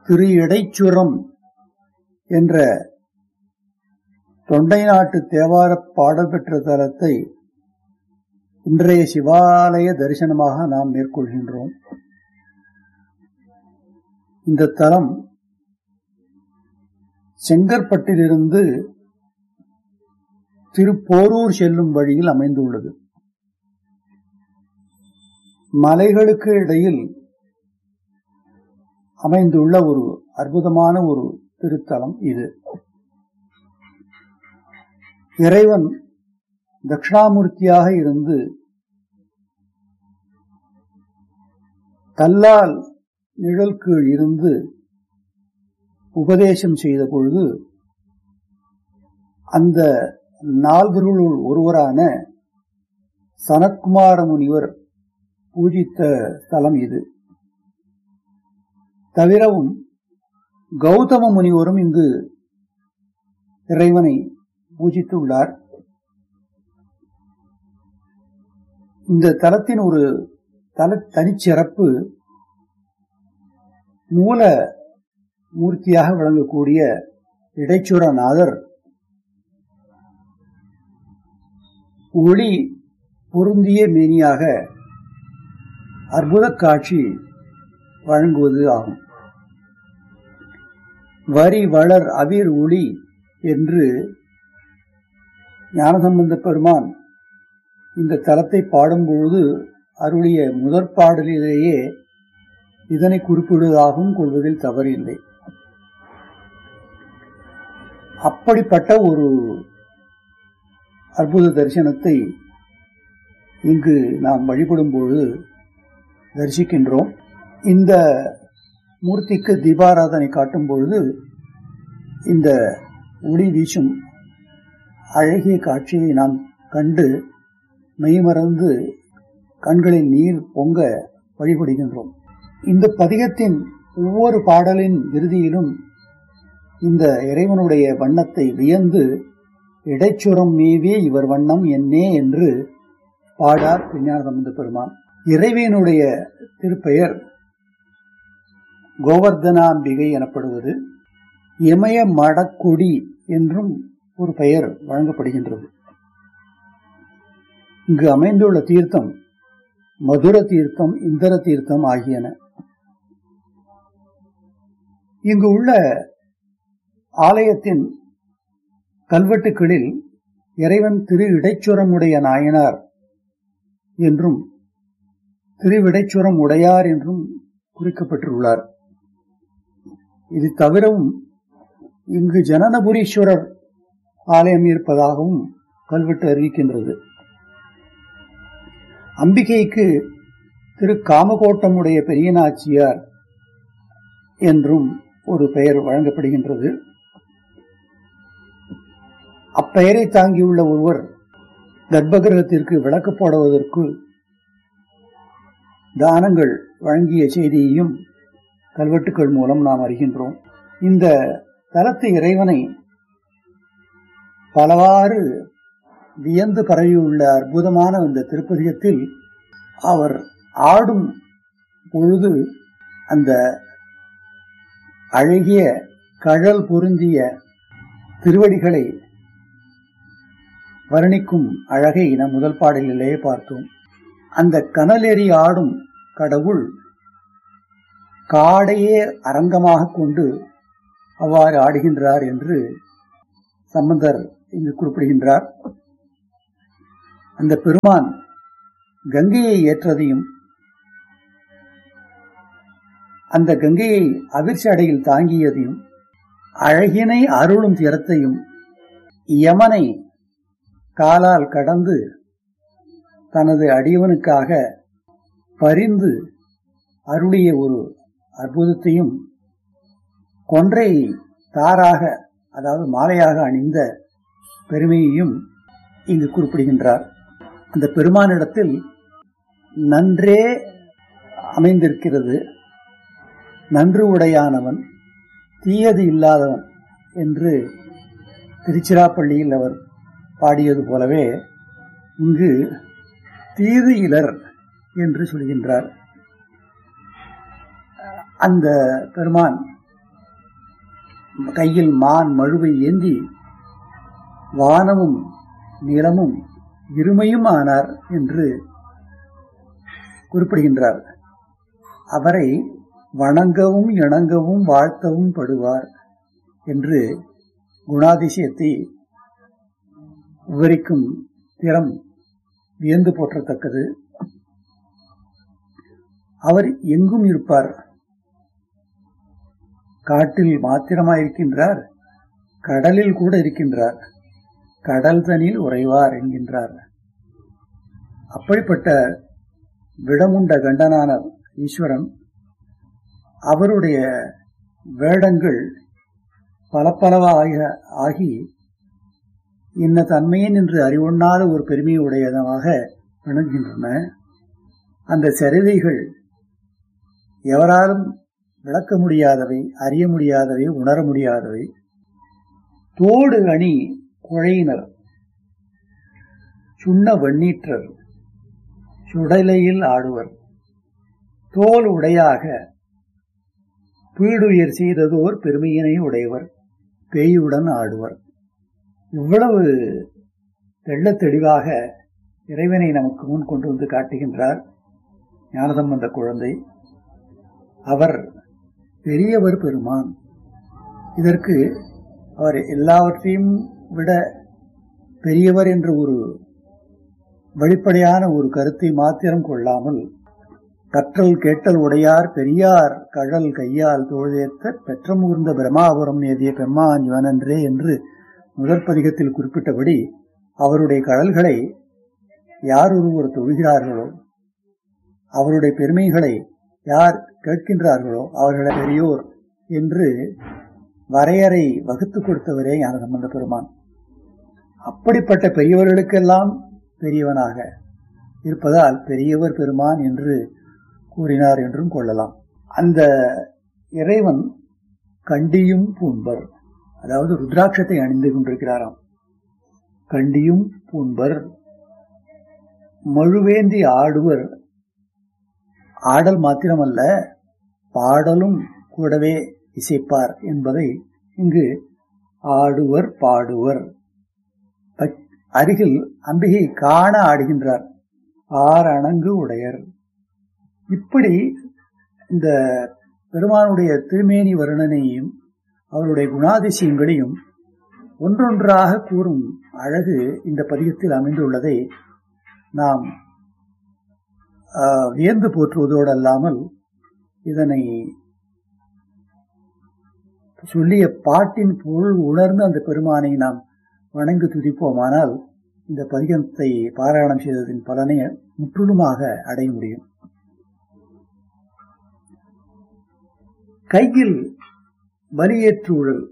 திரு இடைச்சுரம் என்ற தொண்டை நாட்டு தேவாரப் பாடல் பெற்ற தலத்தை இன்றைய சிவாலய தரிசனமாக நாம் மேற்கொள்கின்றோம் இந்த தலம் செங்கற்பட்டிலிருந்து திருப்போரூர் செல்லும் வழியில் அமைந்துள்ளது மலைகளுக்கு இடையில் அமைந்துள்ள ஒரு அற்புதமான ஒரு திருத்தலம் இது இறைவன் தட்சிணாமூர்த்தியாக இருந்து கல்லால் நிழல் கீழ் இருந்து உபதேசம் செய்த பொழுது அந்த நால்வர்களுள் ஒருவரான சனத்குமார முனிவர் பூஜித்த ஸ்தலம் இது தவிரவும் கௌதம முனிவரும் இங்கு இறைவனை பூஜித்துள்ளார் இந்த தலத்தின் ஒரு தல தனிச்சிறப்பு மூல மூர்த்தியாக விளங்கக்கூடிய இடைச்சுரநாதர் ஒளி பொருந்திய மேனியாக அற்புத காட்சி வழங்குவது ஆகும் வரி வளர் அவிர் ஒளி என்று ஞானசம்பந்த பெருமான் இந்த தலத்தை பாடும்பொழுது அருளிய முதற் பாடலிலேயே இதனை குறிப்பிடுவதாகவும் கொள்வதில் தவறில்லை அப்படிப்பட்ட ஒரு அற்புத தரிசனத்தை இங்கு நாம் வழிபடும் பொழுது தரிசிக்கின்றோம் இந்த மூர்த்திக்கு தீபாராதனை காட்டும் பொழுது இந்த ஒளி வீசும் அழகிய காட்சியை நாம் கண்டு மெய்மறந்து கண்களில் நீர் பொங்க வழிபடுகின்றோம் இந்த பதிகத்தின் ஒவ்வொரு பாடலின் இறுதியிலும் இந்த இறைவனுடைய வண்ணத்தை வியந்து இடைச்சுரம் மீவே இவர் வண்ணம் என்னே என்று பாடார் விஞ்ஞான சம்பந்த பெருமான் இறைவனுடைய திருப்பெயர் கோவர்தனாம்பிகை எனப்படுவது இமய மடக்கொடி என்றும் ஒரு பெயர் வழங்கப்படுகின்றது இங்கு அமைந்துள்ள தீர்த்தம் மதுர தீர்த்தம் இந்திர தீர்த்தம் ஆகியன இங்கு உள்ள ஆலயத்தின் கல்வெட்டுகளில் இறைவன் திரு இடைச்சுரமுடைய நாயனார் என்றும் திருவிடைச்சுரம் உடையார் என்றும் குறிக்கப்பட்டுள்ளார் இது தவிரவும் இங்கு ஜனனபுரீஸ்வரர் ஆலயம் இருப்பதாகவும் கல்வெட்டு அறிவிக்கின்றது அம்பிகைக்கு திரு காமகோட்டமுடைய பெரியநாச்சியார் என்றும் ஒரு பெயர் வழங்கப்படுகின்றது அப்பெயரை தாங்கியுள்ள ஒருவர் கர்ப்பகிரகத்திற்கு விளக்கு போடுவதற்கு தானங்கள் வழங்கிய செய்தியையும் கல்வெட்டுக்கள் மூலம் நாம் அறிகின்றோம் இந்த தலத்து இறைவனை பலவாறு வியந்து பரவியுள்ள அற்புதமான இந்த திருப்பதிகத்தில் அவர் ஆடும் பொழுது அந்த அழகிய கழல் பொருந்திய திருவடிகளை வர்ணிக்கும் அழகை நம் முதல் பாடலிலேயே பார்த்தோம் அந்த கனலெறி ஆடும் கடவுள் காடையே அரங்கமாக கொண்டு அவ்வாறு ஆடுகின்றார் என்று சம்பந்தர் இங்கு குறிப்பிடுகின்றார் அந்த பெருமான் கங்கையை ஏற்றதையும் அந்த கங்கையை அவிர்ச்சி அடையில் தாங்கியதையும் அழகினை அருளும் திறத்தையும் யமனை காலால் கடந்து தனது அடியவனுக்காக பரிந்து அருளிய ஒரு அற்புதத்தையும் கொன்றை தாராக அதாவது மாலையாக அணிந்த பெருமையையும் இங்கு குறிப்பிடுகின்றார் அந்த பெருமானிடத்தில் நன்றே அமைந்திருக்கிறது நன்று உடையானவன் தீயது இல்லாதவன் என்று திருச்சிராப்பள்ளியில் அவர் பாடியது போலவே இங்கு தீது இலர் என்று சொல்கின்றார் அந்த பெருமான் கையில் மான் மழுவை ஏந்தி வானமும் நிலமும் இருமையும் ஆனார் என்று குறிப்பிடுகின்றார் அவரை வணங்கவும் இணங்கவும் வாழ்த்தவும் படுவார் என்று குணாதிசயத்தை விவரிக்கும் திறம் வியந்து போற்றத்தக்கது அவர் எங்கும் இருப்பார் காட்டில் மாத்திரமாயிருக்கின்றார் கடலில் கூட இருக்கின்றார் கடல் தனில் உறைவார் என்கின்றார் அப்படிப்பட்ட விடமுண்ட கண்டனான ஈஸ்வரன் அவருடைய வேடங்கள் பல பலவாக ஆகி இன்ன தன்மையின் என்று அறிவொண்ணாத ஒரு பெருமையை உடையதாக விளங்குகின்றன அந்த சரிதைகள் எவராலும் விளக்க முடியாதவை அறிய முடியாதவை உணர முடியாதவை தோடு அணி குழையினர் சுண்ண வெண்ணீற்றர் சுடலையில் ஆடுவர் தோல் உடையாக பீடுயர் செய்ததோர் பெருமையினை உடையவர் பேயுடன் ஆடுவர் இவ்வளவு தெள்ளத் தெளிவாக இறைவனை நமக்கு முன் கொண்டு வந்து காட்டுகின்றார் ஞானசம்பந்த குழந்தை அவர் பெரியவர் பெருமான் இதற்கு அவர் எல்லாவற்றையும் விட பெரியவர் என்ற ஒரு வெளிப்படையான ஒரு கருத்தை மாத்திரம் கொள்ளாமல் கற்றல் கேட்டல் உடையார் பெரியார் கழல் கையால் தோழேத்த பெற்றமூர்ந்த பிரமாபுரம் ஏதிய பெம்மான் இவனன்றே என்று முதற் பதிகத்தில் குறிப்பிட்டபடி அவருடைய கடல்களை யார் ஒருவர் தொழுகிறார்களோ அவருடைய பெருமைகளை யார் கேட்கின்றார்களோ அவர்களை பெரியோர் என்று வரையறை வகுத்துக் கொடுத்தவரே ஞானசம்பந்த பெருமான் அப்படிப்பட்ட பெரியவர்களுக்கெல்லாம் பெரியவனாக இருப்பதால் பெரியவர் பெருமான் என்று கூறினார் என்றும் கொள்ளலாம் அந்த இறைவன் கண்டியும் பூண்பர் அதாவது ருத்ராட்சத்தை அணிந்து கொண்டிருக்கிறாராம் கண்டியும் பூண்பர் மழுவேந்தி ஆடுவர் ஆடல் மாத்திரமல்ல பாடலும் கூடவே இசைப்பார் என்பதை இங்கு ஆடுவர் பாடுவர் அருகில் அம்பிகை காண ஆடுகின்றார் ஆர் அணங்கு உடையர் இப்படி இந்த பெருமானுடைய திருமேனி வருணனையும் அவருடைய குணாதிசயங்களையும் ஒன்றொன்றாக கூறும் அழகு இந்த பதிகத்தில் அமைந்துள்ளதை நாம் வியந்து போற்றுவதோடு அல்லாமல் இதனை சொல்லிய பாட்டின் பொருள் உணர்ந்து அந்த பெருமானை நாம் வணங்கி துதிப்போமானால் இந்த பதிகத்தை பாராயணம் செய்ததின் பலனை முற்றிலுமாக அடைய முடியும் கையில் பலியேற்றுழல்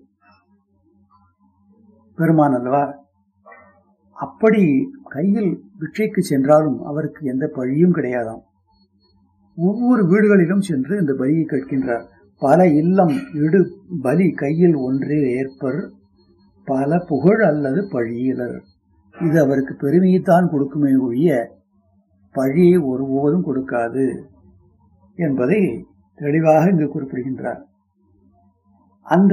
பெருமான் அல்லவா அப்படி கையில் பிட்சைக்கு சென்றாலும் அவருக்கு எந்த பழியும் கிடையாதாம் ஒவ்வொரு வீடுகளிலும் சென்று இந்த பலியை கேட்கின்றார் பல இல்லம் இடு பலி கையில் ஒன்றே ஏற்பர் பல புகழ் அல்லது பழியிலர் இது அவருக்கு பெருமையைத்தான் கொடுக்குமே ஒழிய பழியை ஒருபோதும் கொடுக்காது என்பதை தெளிவாக இங்கு குறிப்பிடுகின்றார் அந்த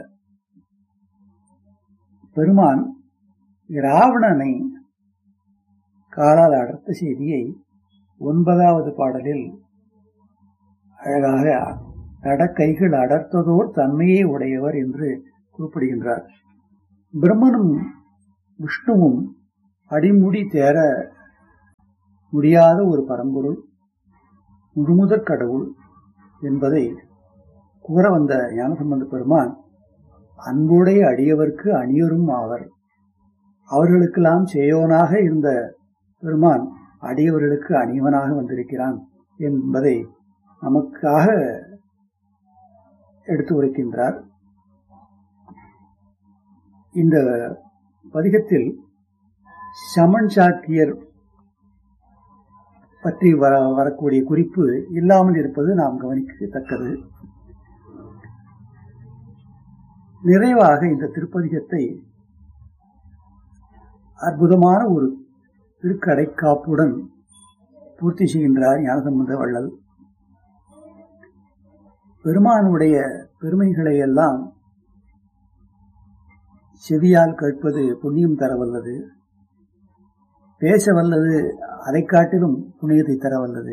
பெருமான் ராவணனை காலால் அடர்த்த செய்தியை ஒன்பதாவது பாடலில் அழகாக தடக்கைகள் அடர்த்ததோர் தன்மையை உடையவர் என்று குறிப்பிடுகின்றார் பிரம்மனும் விஷ்ணுவும் அடிமுடி தேர முடியாத ஒரு பரம்பொருள் முழுமுதற் கடவுள் என்பதை கூற வந்த ஞானசம்பந்த பெருமான் அன்புடைய அடியவர்க்கு அணியரும் ஆவர் அவர்களுக்கெல்லாம் சேயோனாக இருந்த பெருமான் அடியவர்களுக்கு அணியவனாக வந்திருக்கிறான் என்பதை நமக்காக எடுத்து உரைக்கின்றார் இந்த பதிகத்தில் சமன் சாக்கியர் பற்றி வர வரக்கூடிய குறிப்பு இல்லாமல் இருப்பது நாம் கவனிக்கத்தக்கது நிறைவாக இந்த திருப்பதிகத்தை அற்புதமான ஒரு திருக்கடைக்காப்புடன் பூர்த்தி செய்கின்றார் ஞானசம்பந்த வள்ளல் பெருமானுடைய பெருமைகளை எல்லாம் செவியால் கேட்பது புண்ணியம் தரவல்லது பேச வல்லது அதை காட்டிலும் புண்ணியத்தை தரவல்லது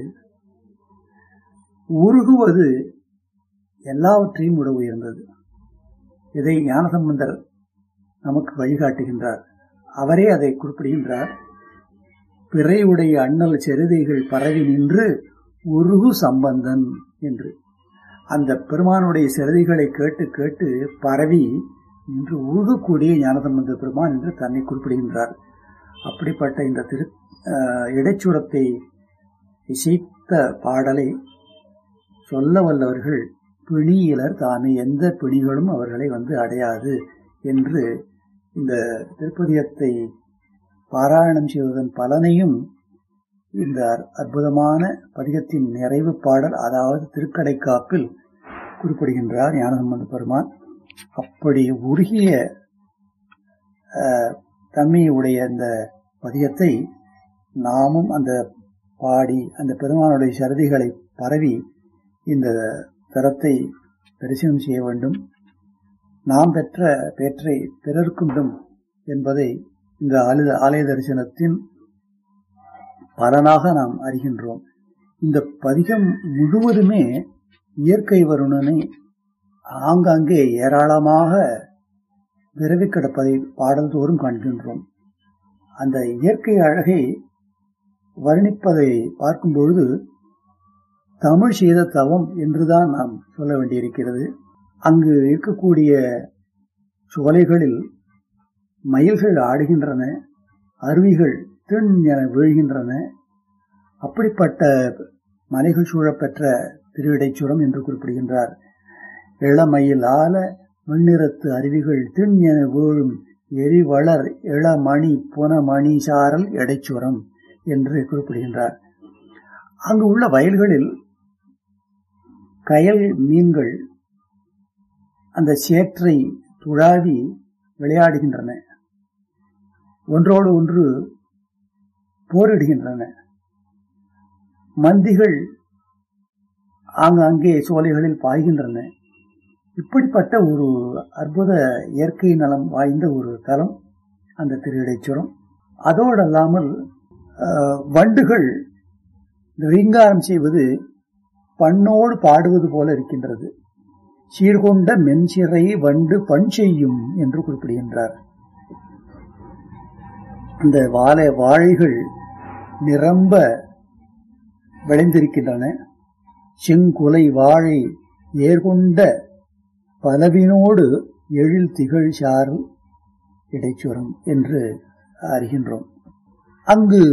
உருகுவது எல்லாவற்றையும் விட உயர்ந்தது இதை ஞானசம்பந்தர் நமக்கு வழிகாட்டுகின்றார் அவரே அதை குறிப்பிடுகின்றார் பிறையுடைய அண்ணல் செருதைகள் பரவி நின்று உருகு சம்பந்தன் என்று அந்த பெருமானுடைய செருதிகளை கேட்டு கேட்டு பரவி இன்று உருகக்கூடிய ஞானசம்பந்த பெருமான் என்று தன்னை குறிப்பிடுகின்றார் அப்படிப்பட்ட இந்த திரு இடைச்சுரத்தை இசைத்த பாடலை சொல்ல வல்லவர்கள் பிணியிலர் தாமே எந்த பிணிகளும் அவர்களை வந்து அடையாது என்று இந்த திருப்பதியத்தை பாராயணம் செய்வதன் பலனையும் இந்த அற்புதமான பதிகத்தின் நிறைவு பாடல் அதாவது திருக்கடைக்காப்பில் குறிப்பிடுகின்றார் ஞானசம்பந்த பெருமான் அப்படி உருகிய தன்மையுடைய இந்த பதிகத்தை நாமும் அந்த பாடி அந்த பெருமானுடைய சரதிகளை பரவி இந்த தரத்தை தரிசனம் செய்ய வேண்டும் நாம் பெற்ற பேற்றை பிறர்க்கும் என்பதை இந்த ஆலய தரிசனத்தின் பலனாக நாம் அறிகின்றோம் இந்த பதிகம் முழுவதுமே இயற்கை வருணனை ஆங்காங்கே ஏராளமாக விரவி கிடப்பதை பாடல்தோறும் காண்கின்றோம் அந்த இயற்கை அழகை வர்ணிப்பதை பார்க்கும் பொழுது தமிழ் செய்த தவம் என்றுதான் நாம் சொல்ல வேண்டியிருக்கிறது அங்கு இருக்கக்கூடிய சுவலைகளில் மயில்கள் ஆடுகின்றன அருவிகள் திண் என வீழ்கின்றன அப்படிப்பட்ட மலைகள் சூழப்பெற்ற திருவிடைச்சுரம் என்று குறிப்பிடுகின்றார் இளமயில் ஆல வெண்ணிறத்து அருவிகள் திண் என வீழும் எரிவளர் இளமணி புனமணி சாரல் எடைச்சுரம் என்று குறிப்பிடுகின்றார் அங்கு உள்ள வயல்களில் கயல் மீன்கள் அந்த சேற்றை துழாவி விளையாடுகின்றன ஒன்றோடு ஒன்று போரிடுகின்றன மந்திகள் ஆங்காங்கே சோலைகளில் பாய்கின்றன இப்படிப்பட்ட ஒரு அற்புத இயற்கை நலம் வாய்ந்த ஒரு தலம் அந்த திருவிடைச்சுரம் அதோடு அல்லாமல் வண்டுகள் ரீங்காரம் செய்வது பண்ணோடு பாடுவது போல இருக்கின்றது சீர்கொண்ட மென்சிறை வண்டு பண் செய்யும் என்று குறிப்பிடுகின்றார் இந்த வாழை வாழைகள் நிரம்ப விளைந்திருக்கின்றன செங்குலை வாழை ஏர்கொண்ட பலவினோடு எழில் திகழ் சாறு இடைச்சுரம் என்று அறிகின்றோம் அங்கு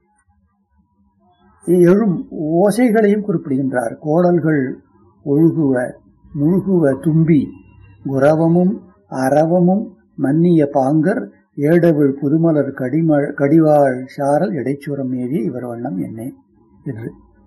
எழும் ஓசைகளையும் குறிப்பிடுகின்றார் கோடல்கள் ஒழுகுவ முழுகுவ தும்பி குரவமும் அரவமும் மன்னிய பாங்கர் ஏடவிழ் புதுமலர் கடிம கடிவாழ் சாரல் இடைச்சுரம் மேவி இவர் வண்ணம் என்னே என்று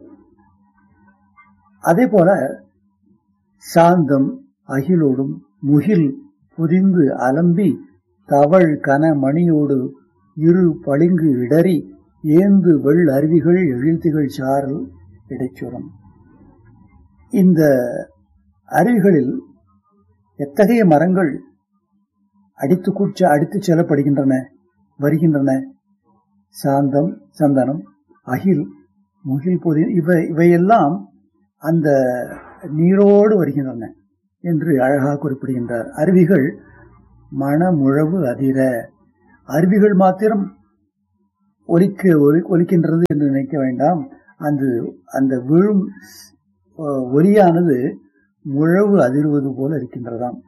அதே போல சாந்தம் அகிலோடும் முகில் புதிந்து அலம்பி தவழ் கன மணியோடு இரு பளிங்கு இடறி ஏந்து வெள் அருவிகள் எழில்திகள் சாரல் இடைச்சுரம் இந்த அருவிகளில் எத்தகைய மரங்கள் அடித்து கூச்ச அடித்துச் செல்லப்படுகின்றன வருகின்றன சாந்தம் சந்தனம் அகில் முகில் பொதி இவை இவையெல்லாம் அந்த நீரோடு வருகின்றன என்று அழகாக குறிப்பிடுகின்றார் அருவிகள் மனமுழவு அதிர அருவிகள் மாத்திரம் ஒலிக்க ஒலி ஒலிக்கின்றது என்று நினைக்க வேண்டாம் அந்த அந்த விழும் ஒலியானது முழவு அதிர்வது போல இருக்கின்றதாம்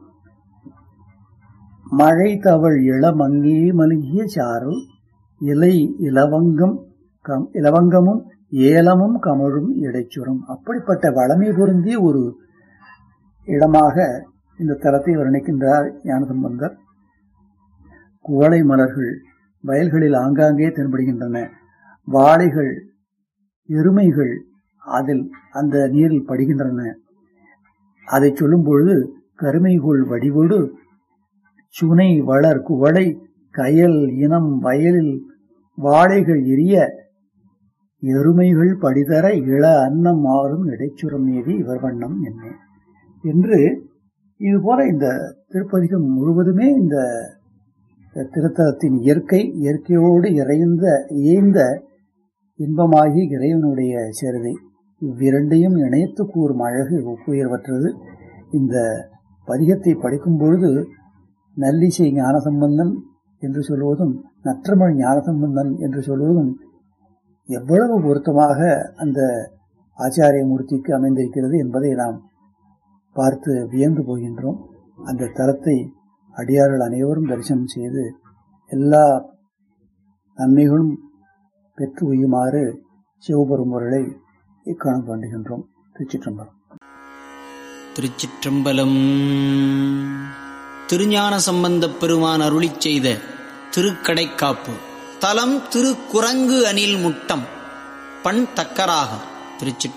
மழை தவள் இளமங்கே மலுகிய சாரல் இலை இலவங்கம் கம் இலவங்கமும் ஏலமும் கமழும் இடைச்சுரம் அப்படிப்பட்ட வளமை பொருந்திய ஒரு இடமாக இந்த தலத்தை வர்ணிக்கின்றார் ஞானசம்பந்தர் குவளை மலர்கள் வயல்களில் ஆங்காங்கே தென்படுகின்றன வாழைகள் எருமைகள் அதில் அந்த நீரில் படுகின்றன அதை சொல்லும் பொழுது கருமைகோள் வடிவோடு சுனை வளர் குவளை கயல் இனம் வயலில் வாழைகள் எரிய எருமைகள் படிதர இள அன்னம் மாறும் இடைச்சுரம் மீதி இவர் வண்ணம் என்ன என்று இதுபோல இந்த திருப்பதிகம் முழுவதுமே இந்த திருத்தலத்தின் இயற்கை இயற்கையோடு இறைந்த இயந்த இன்பமாகி இறைவனுடைய சேருதை இவ்விரண்டையும் இணைத்து கூறும் அழகு ஒப்புயர்வற்றது இந்த பதிகத்தை படிக்கும் பொழுது நல்லிசை ஞானசம்பந்தன் என்று சொல்வதும் நற்றமிழ் ஞானசம்பந்தன் என்று சொல்வதும் எவ்வளவு பொருத்தமாக அந்த ஆச்சாரிய மூர்த்திக்கு அமைந்திருக்கிறது என்பதை நாம் பார்த்து வியந்து போகின்றோம் அந்த தலத்தை அடியார்கள் அனைவரும் தரிசனம் செய்து எல்லா நன்மைகளும் பெற்று உயுமாறு சிவபெருமுருளை இக்காலம் வேண்டுகின்றோம் திருச்சிற்றம்பலம் திருச்சிற்றம்பலம் திருஞான சம்பந்தப் பெருமான் அருளிச் செய்த திருக்கடைக்காப்பு தலம் திருக்குரங்கு அணில் முட்டம் பண் தக்கராக திருச்சி